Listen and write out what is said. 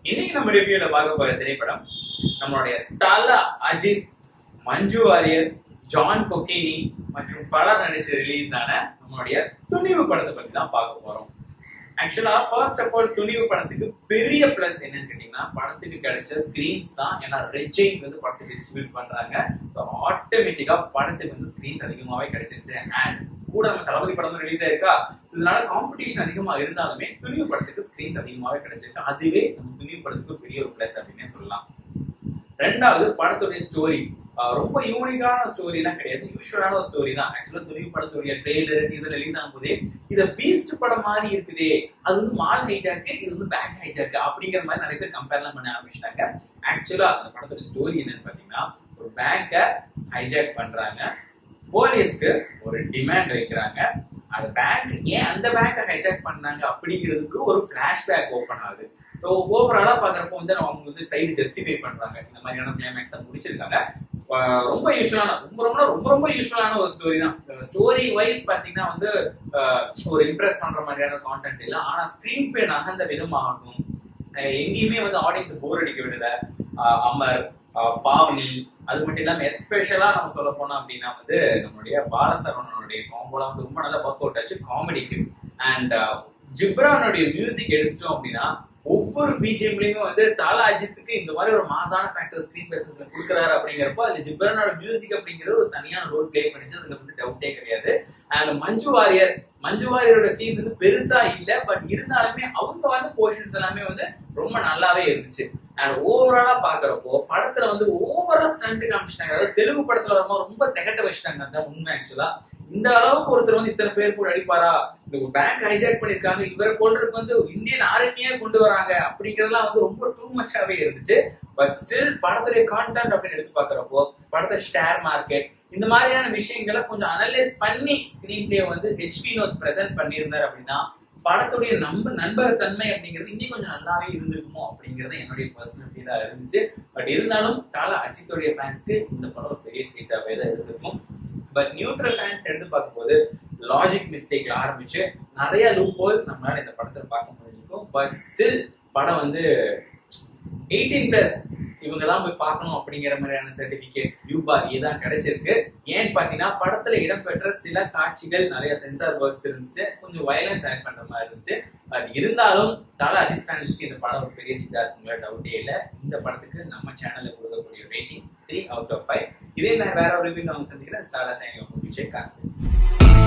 இன்னைக்கு நம்ம ரிவ்யூல பார்க்க போற திரைப்படம் நம்மளுடைய தலா அஜித் மஞ்சு வாரியர் ஜான் கொக்கேனி மற்றும் பலர் நடிச்சு ரிலீஸ் ஆன நம்மளுடைய துணிவு படத்தை பத்தி தான் பார்க்க போறோம் ஆக்சுவலா ஃபர்ஸ்ட் ஆஃப் ஆல் துணிவு படத்துக்கு பெரிய பிளஸ் என்னன்னு கேட்டீங்கன்னா படத்துக்கு கிடைச்ச ஸ்கிரீன்ஸ் தான் ஏன்னா ரெஜைன் வந்து படத்தை டிஸ்ட்ரிபியூட் பண்றாங்க ஸோ ஆட்டோமேட்டிக்கா படத்துக்கு வந்து ஸ்கிரீன்ஸ் அதிகமாவே கிடைச்சிருச்சு அண்ட் கூட நம்ம தளபதி படம் ரிலீஸ் ஆயிருக்கா ஸோ இதனால காம்படிஷன் அதிகமா இருந்தாலுமே துணிவு படத்துக்கு ஸ்கிரீன்ஸ் அதிகமாவே கிடைச்சிருக்கு அதுவே நம்ம துணிவு படத்துக்கு ஒரு பெரிய ஒரு பிளஸ் அப்படின்னே சொல்லலாம் ரெண்டாவது படத்துடைய ஸ்டோரி ரொம்ப யூனிக்கான ஸ்டோரி எல்லாம் கிடையாது யூஸ்வலான ஒரு ஸ்டோரி தான் ஆக்சுவலா துணிவு படத்துடைய ட்ரெய்லர் டீசர் ரிலீஸ் ஆகும் போதே இத பீஸ்ட் படம் மாதிரி இருக்குதே அது வந்து மால் ஹைஜாக்கு இது வந்து பேக் ஹைஜாக்கு அப்படிங்கிற மாதிரி நிறைய பேர் கம்பேர்லாம் பண்ண ஆரம்பிச்சிட்டாங்க ஆக்சுவலா அந்த படத்தோட ஸ்டோரி என்னன்னு பாத்தீங்கன்னா ஒரு பேங்கை ஹைஜாக் பண்றாங்க போலீஸ்க்கு ஒரு டிமாண்ட் வைக்கிறாங்க அந்த பேங்க் ஏன் அந்த பேங்கை ஹைஜாக் பண்ணாங்க அப்படிங்கிறதுக்கு ஒரு பிளாஷ்பேக் ஓப்பன் ஆகுது ஸோ ஓவராலா பாக்குறப்போ வந்து அவங்க வந்து சைடு ஜஸ்டிஃபை பண்றாங்க இந்த மாதிரியான கிளைமேக்ஸ் தான் முடிச்சிருக்காங்க ஆஹ் ரொம்ப யூஸ்வலான ரொம்ப ரொம்ப ரொம்ப ரொம்ப யூஸ்வலான ஒரு ஸ்டோரி தான் ஸ்டோரி வைஸ் பாத்தீங்கன்னா வந்து ஆஹ் ஒரு இம்ப்ரெஸ் பண்ற மாதிரியான கான்டென்ட் இல்லை ஆனா ஸ்கிரீன் பே நகர்ந்த விதமாகட்டும் ஆஹ் எங்கேயுமே வந்து ஆடியன்ஸ் போர் அடிக்க விடல ஆஹ் அமர் ஆஹ் பாவனி அது மட்டும் இல்லாம எஸ்பெஷலா நம்ம சொல்ல போனோம் அப்படின்னா வந்து நம்மளுடைய பாலசரவணனுடைய காம்போலாம் வந்து ரொம்ப நல்லா ஒர்க் அவுட் ஆச்சு காமெடிக்கு அண்ட் ஜிப்ரானுடைய மியூசிக் எடுத்தோம் அப்படின்னா ஒவ்வொரு பிஜிஎம்லயுமே வந்து தாலா அஜித்துக்கு இந்த மாதிரி ஒரு மாசான ஃபேக்டர் ஸ்கிரீன் பேசஸ்ல கொடுக்குறாரு அப்படிங்கிறப்போ அது ஜிப்ரானோட மியூசிக் அப்படிங்கிறது ஒரு தனியான ரோல் பிளே பண்ணிச்சு அதுல வந்து டவுட்டே கிடையாது அண்ட் மஞ்சு வாரியர் மஞ்சு வாரியரோட சீன்ஸ் வந்து பெருசா இல்ல பட் இருந்தாலுமே அவங்க வந்து போர்ஷன்ஸ் எல்லாமே வந்து ரொம்ப நல்லாவே இருந்துச்சு அண்ட் ஓவராலா பாக்குறப்போ படத்துல வந்து ஓவரா ஸ்டண்ட் காமிச்சிட்டாங்க அதாவது தெலுங்கு படத்துல வரும்போது ரொம்ப திகட்ட வச்சிட்டாங்க அதான் உண்மை ஆக்சுவலா இந்த அளவுக்கு ஒருத்தர் வந்து இத்தனை பேர் கூட அடிப்பாரா இந்த பேங்க் ஹைஜாக் பண்ணிருக்காங்க இவரை கொள்றதுக்கு வந்து இந்தியன் ஆர்மியே கொண்டு வராங்க அப்படிங்கறதெல்லாம் வந்து ரொம்ப டூ மச்சாவே இருந்துச்சு பட் ஸ்டில் படத்துடைய கான்டென்ட் அப்படின்னு எடுத்து பாக்குறப்போ படத்தை ஷேர் மார்க்கெட் இந்த மாதிரியான விஷயங்களை கொஞ்சம் அனலைஸ் பண்ணி ஸ்கிரீன் பிளே வந்து ஹெச்பி நோட் பிரசென்ட் பண்ணியிருந்தார் அப்படின்னா படத்துடைய நம்ப நண்பர் தன்மை அப்படிங்கிறது இன்னும் கொஞ்சம் நல்லாவே இருந்திருக்குமோ அப்படிங்கறது என்னுடைய பர்சனல் ஃபீலா இருந்துச்சு பட் இருந்தாலும் கால அஜித்துடைய ஃபேன்ஸ்க்கு இந்த படம் ஒரு பெரிய ட்ரீட்டாவே தான் இருந்திருக்கும் பட் நியூட்ரல் ஃபேன்ஸ் எடுத்து பார்க்கும்போது லாஜிக் மிஸ்டேக்ல ஆரம்பிச்சு நிறைய லூப் ஹோல்ஸ் நம்மளால இந்த படத்துல பார்க்க முடிஞ்சிருக்கும் பட் ஸ்டில் படம் வந்து எயிட்டீன் பிளஸ் இவங்க தான் போய் பார்க்கணும் அப்படிங்கிற மாதிரியான சர்டிபிகேட் யூபார் தான் கிடைச்சிருக்கு ஏன்னு பாத்தீங்கன்னா படத்துல இடம்பெற்ற சில காட்சிகள் நிறைய சென்சார் ஒர்க்ஸ் இருந்துச்சு கொஞ்சம் வயலன்ஸ் ஆட் பண்ற மாதிரி இருந்துச்சு பட் இருந்தாலும் தலா அஜித் ஃபேன்ஸ்க்கு இந்த படம் ஒரு பெரிய சிட்டா இருக்குங்களா டவுட்டே இல்லை இந்த படத்துக்கு நம்ம சேனல்ல கொடுக்கக்கூடிய rating three out of five இதே நான் வேற ஒரு ரிவ்யூ நான் சந்திக்கிறேன் ஸ்டாரா சைனிங் விஷயம் கார்த்திக்